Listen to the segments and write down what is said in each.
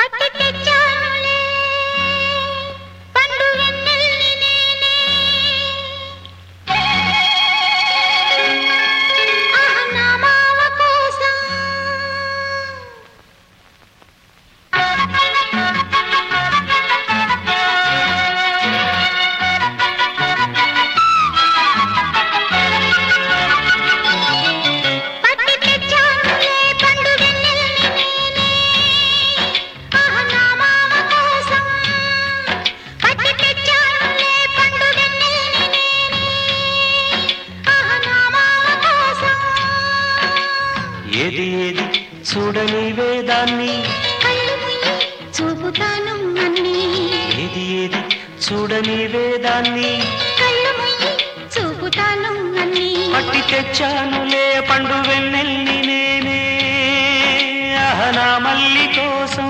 పట్టి తెచ్చానులే పండు వెన్నెల్ని నేనే ఆహా నా మామ కోసం పట్టి తెచ్చానులే పండు వెన్నెల్ని నేనే ఆహా నా మామ కోసం పట్టి తెచ్చానులే పండు వెన్నెల్ని నేనే ఆహా నా మామ కోసం ఏది ఏది చూడని వేదాన్ని కళ్ళు మూయి చూపుతాను అన్నీ ఏది ఏది చూడని వేదాన్ని కళ్ళు మూయి చూపుతాను అన్నీ పట్టి తెచ్చానులే పండు వెన్నెల్ని నేనే అహనా మల్లి కోసం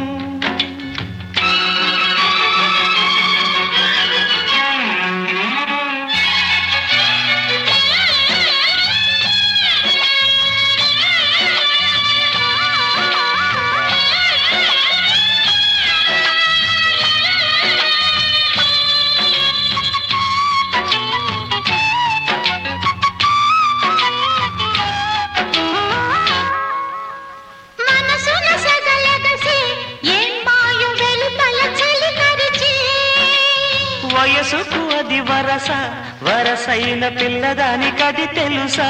మనసున సగలగసి ఏం మాయు వెలుపల చలి కరిచి వయసుకు అది వరస వరసైన పిల్లదానికది తెలుసా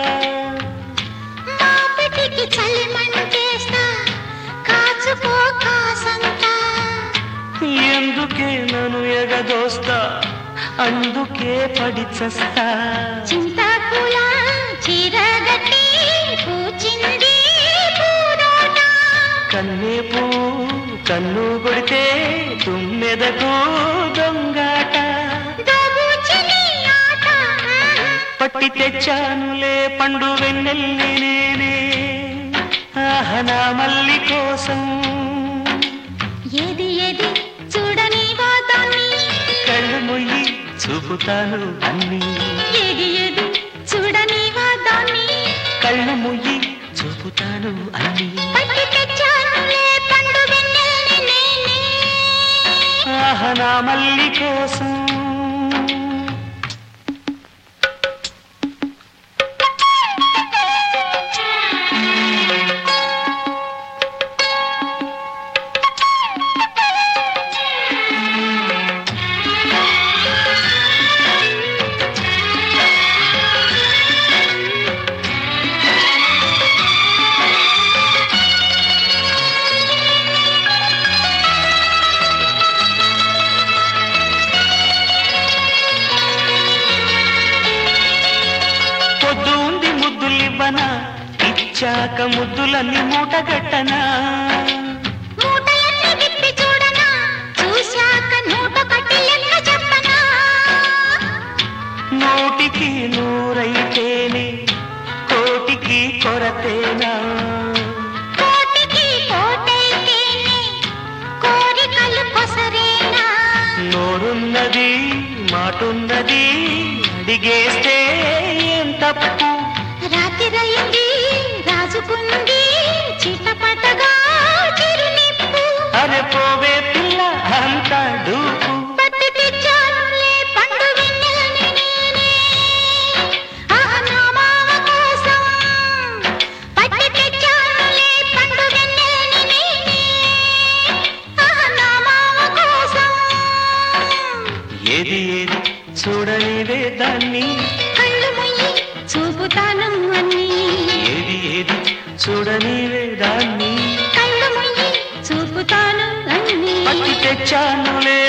మాపిటికి చలి మంటేస్తా కాచుకో కాసంతా ఎందుకే నన్ను ఎగదోస్తా అందుకే పడి చస్తా చింతాకుల చీరగట్టి పూచింది పూదోట కన్నే పూ కన్ను కొడితే తుమ్మెదకు దొంగాట దోబూచిని ఆట పట్టి తెచ్చానులే పండు వెన్నెల్ని నేనే ఆహనా మల్లి కోసం ఏది ఏది చూడని వాతాన్ని కళ్ళు మొయ్యి చూపుతాను అన్నీ ఏది ఏది చూడని వాతాన్ని కళ్ళు ముయ్యి చూపుతాను అన్నీ పట్టి తెచ్చానులే పండు వెన్నెల్ని నేనే ఆహనా మల్లి కోసం పొద్దు ఉంది ముద్దులివ్వనా ఇచ్చాక ముద్దులన్నీ మూటగట్టనా మూటలన్నీ విప్పి చూడనా చూశాక నూట కట్టి లెక్క చెప్పనా నోటికి నూరైతేనే కోటికి కొరతేనా కోటికి కోటైతేనే కోరికలు కొసరేనా నోరున్నది మాటున్నది అడిగేస్తే ఏం తప్పు రాత్రిరయింది రాజుకుంది చిటపటగా చిరునిప్పు అరే పోవే పిల్ల అంత డూపు పట్టి తెచ్చానులే పండు వెన్నెలని నేనే ఆహా నా మామ కోసం పట్టి తెచ్చానులే పండు వెన్నెలని నేనే ఆహా నా మామ కోసం ఏది ఏది చూడనివే దాన్ని కళ్ళు ముయ్యి చూపుతాను అన్నీ ఏది ఏది చూడనివే దాన్ని కళ్ళు ముయ్యి చూపుతాను అన్నీ పట్టి తెచ్చానులే